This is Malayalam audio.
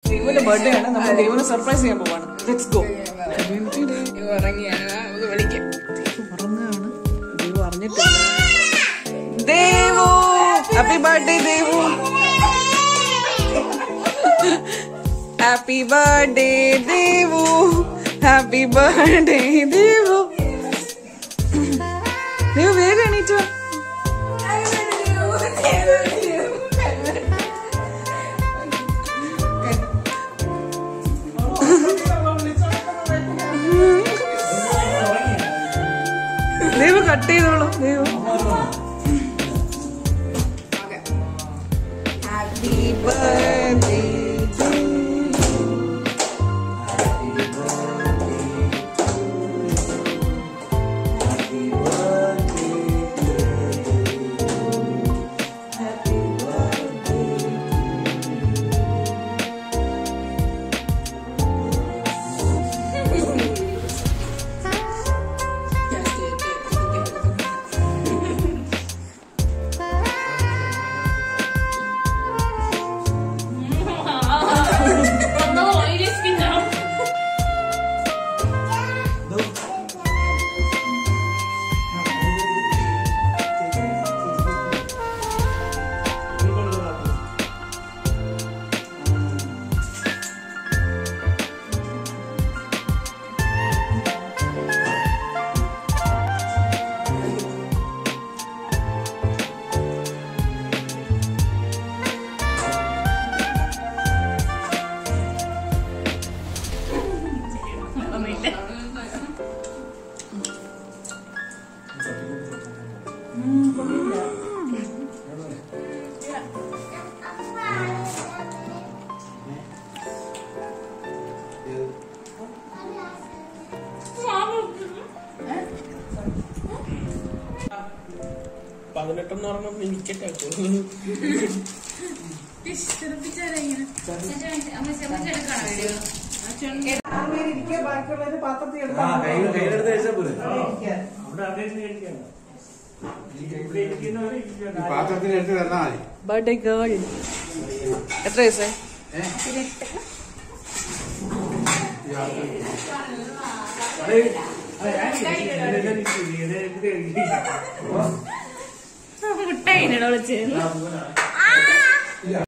ദൈവന്റെ ബർത്ത്ഡേ ആണ് നമ്മൾ ദൈവനെ സർപ്രൈസ് ചെയ്യാൻ പോവാണ് ലെറ്റ്സ് ഗോ ഉറങ്ങിയാണ് നമുക്ക് വിളിക്കാം ഉറങ്ങാണ് ദൈവം അറിഞ്ഞിട്ടില്ല Devu happy birthday Devu happy birthday Devu happy birthday Devu Devu വേഗം എണീറ്റു വാ. ദേവു കട്ട് ചെയ്തോളൂ ദേവു ഹാപ്പി ബർത്ത്ഡേ പതിനെട്ടെന്ന് പറഞ്ഞാൽ എനിക്കൊക്കെ പാത്രത്തിന് എടുത്ത് തന്നാ മതി ബർത്ത്ഡേ ഗേൾ എത്ര വയസ്സായി മുട്ടായി വിളിച്ചു